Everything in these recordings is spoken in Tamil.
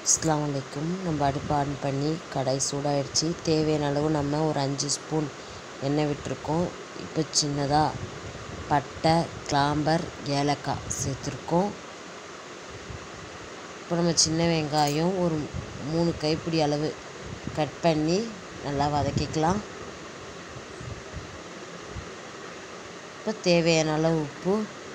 அஸ்ஸலாமு அலைக்கும் நம்ம அடுப்பை ஆன் பண்ணி கடாய் சூடாயிடுச்சு தேவையான அளவு நம்ம ஒரு அஞ்சு ஸ்பூன் எண்ணெய் விட்டுருக்கோம் இப்போ சின்னதாக பட்டை கிளாம்பர் ஏலக்காய் சேர்த்துருக்கோம் இப்போ நம்ம சின்ன வெங்காயம் ஒரு மூணு கைப்பிடி அளவு கட் பண்ணி நல்லா வதக்கிக்கலாம் இப்போ தேவையான அளவு உப்பு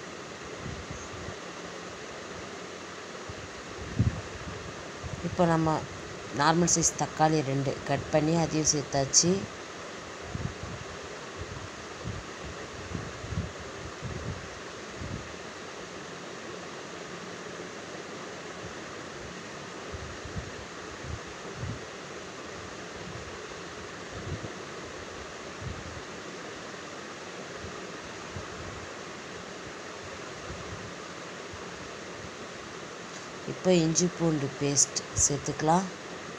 இப்போ நம்ம நார்மல் சைஸ் தக்காளி ரெண்டு கட் பண்ணி அதையும் சேர்த்தாச்சு இப்போ இஞ்சி பூண்டு பேஸ்ட் சேர்த்துக்கலாம்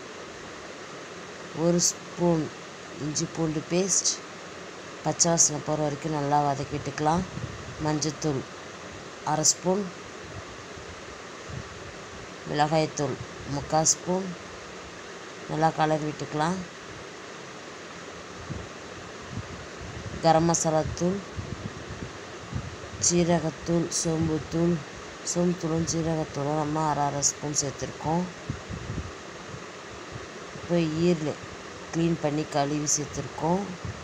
ஒரு ஸ்பூன் இஞ்சி பூண்டு பேஸ்ட் பச்சை வாசனை போகிற வரைக்கும் நல்லா வதக்கிட்டுக்கலாம் மஞ்சத்தூள் அரை ஸ்பூன் மிளகாய்த்தூள் முக்கால் ஸ்பூன் நல்லா கலர் விட்டுக்கலாம் கரம் மசாலா தூள் ஜீரகத்தூள் சோம்புத்தூள் சோம்புத்தூளும் ஜீரகத்தூளும் நம்ம அரை அரை ஸ்பூன் சேர்த்துருக்கோம் இப்போ ஈரல் க்ளீன் பண்ணி கழுவி சேர்த்துருக்கோம்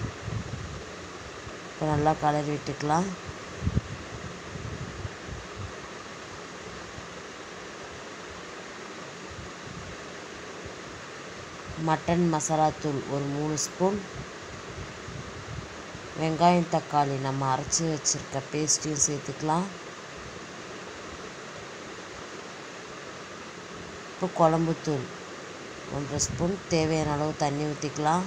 இப்போ நல்லா கலரி விட்டுக்கலாம் மட்டன் மசாலா தூள் ஒரு மூணு ஸ்பூன் வெங்காயம் தக்காளி நம்ம அரைச்சி வச்சுருக்க பேஸ்ட்டையும் சேர்த்துக்கலாம் இப்போ குழம்புத்தூள் ஒன்றரை ஸ்பூன் தேவையான அளவு தண்ணி ஊற்றிக்கலாம்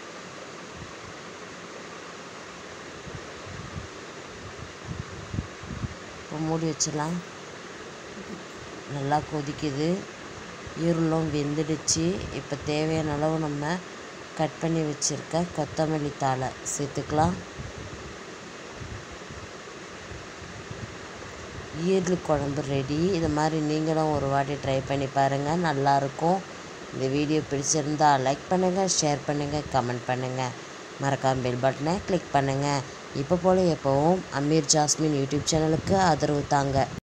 இப்போ மூடி வச்சிடலாம் நல்லா கொதிக்குது ஈரலும் வெந்துடுச்சு இப்போ தேவையான அளவு நம்ம கட் பண்ணி வச்சுருக்க கொத்தமல்லி தாளை சேர்த்துக்கலாம் ஈரல் குழம்பு ரெடி இது மாதிரி நீங்களும் ஒரு வாட்டி ட்ரை பண்ணி பாருங்கள் நல்லாயிருக்கும் இந்த வீடியோ பிடிச்சிருந்தா லைக் பண்ணுங்கள் ஷேர் பண்ணுங்கள் கமெண்ட் பண்ணுங்கள் மறக்காம பெல் பட்டனை கிளிக் பண்ணுங்கள் இப்போ போல் எப்போவும் அமீர் ஜாஸ்மின் யூடியூப் சேனலுக்கு ஆதரவு தாங்க